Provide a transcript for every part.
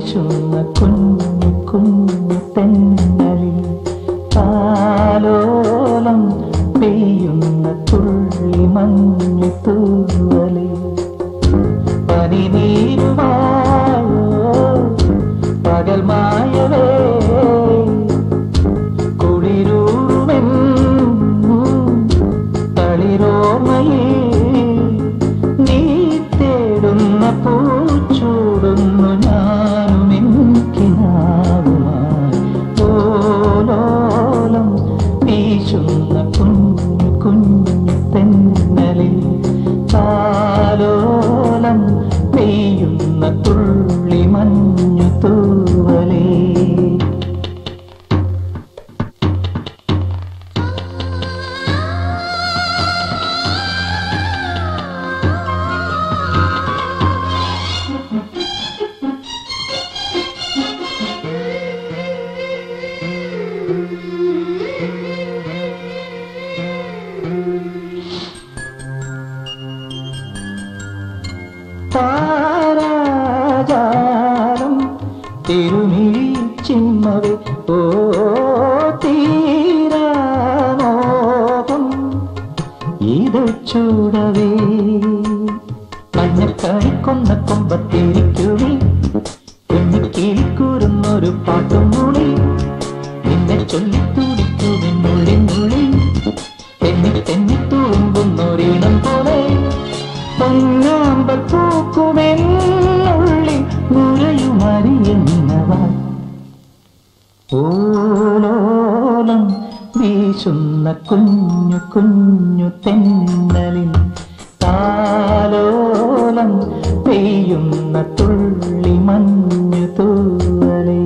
വീശുന്ന കുഞ്ഞു കുഞ്ഞു തെന്നലിൽ താലോലം പെയ്യുന്ന തുള്ളി മഞ്ഞു തൂവലിൽ പനിനീരുവായോ പകൽ മായവേ കുളിരൂറുമെൻ തളിരോമയിൽ നീ തേടുന്ന പൂച്ചൂടുന്നു ഞാനും എനിക്കിനാവുമായി ഓലോലം വീശുന്ന കുഞ്ഞു കുഞ്ഞു തെന്നലിൽ താലോലം പെയ്യുന്ന തുള്ളി മഞ്ഞു തൂവലേ താരാജാലം തിരുമിഴി ചിമ്മവേ ഓ തീരാമോഹം ഇത് ചൂടവേ മഞ്ഞക്കണിക്കൊന്ന കൊമ്പത്തിരിക്കുവി കുഞ്ഞിക്കിളിക്കൂറുന്നൊരു പാട്ടും മൂളി നിന്നെ ചൊല്ലി തുടിക്കുമെന്നുള്ളി നുള്ളി തെന്നി തെന്നി തുളുമ്പുന്നൊരീണം പോലെ പൊന്നാമ്പൽ പൂക്കുമെന്നുള്ളി നുരയുമറിയുന്നവാൻ ഓലോലം വീശുന്ന കുഞ്ഞു കുഞ്ഞു തെന്നലിൽ താലോലം പെയ്യുന്ന തുള്ളി മഞ്ഞു തൂവലേ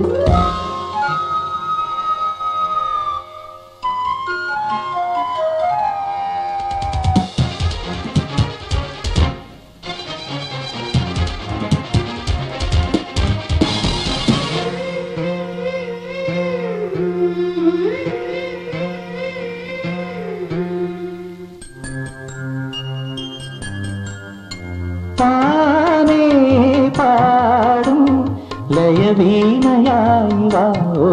താനേ പാടും ലയവീണയായി വാ ഓ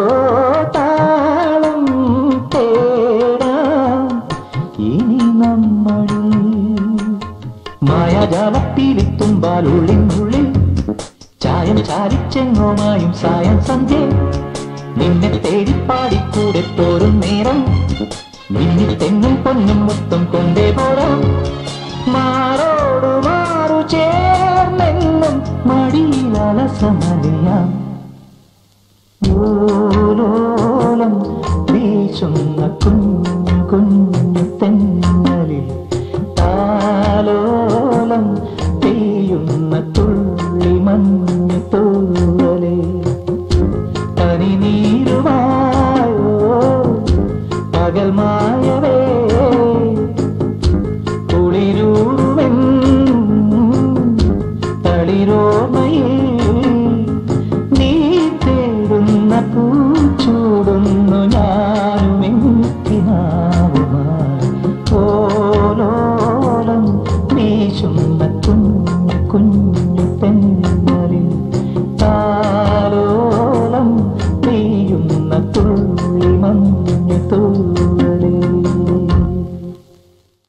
താളം തേടാം ഇനി നമ്മളിൽ മായാജാലത്തിലെത്തുമ്പാൽ ഉള്ളിനുള്ളിൽ ചായം ചാരിച്ചെങ്ങോമായും സായം സന്ധ്യ നിന്നെ തേടി പാടിക്കൂടെ തോറും നേരം മിന്നി തെങ്ങും പൊന്നും മുത്തും കൊണ്ടേ പോരാം മാറോടു മാറു ചേർന്നെന്നും മടിയിലസമലിയാം ഓലോലം വീശുന്ന കുഞ്ഞു കുഞ്ഞു തെന്നലിൽ താലോലം പെയ്യുന്ന തുള്ളി മഞ്ഞ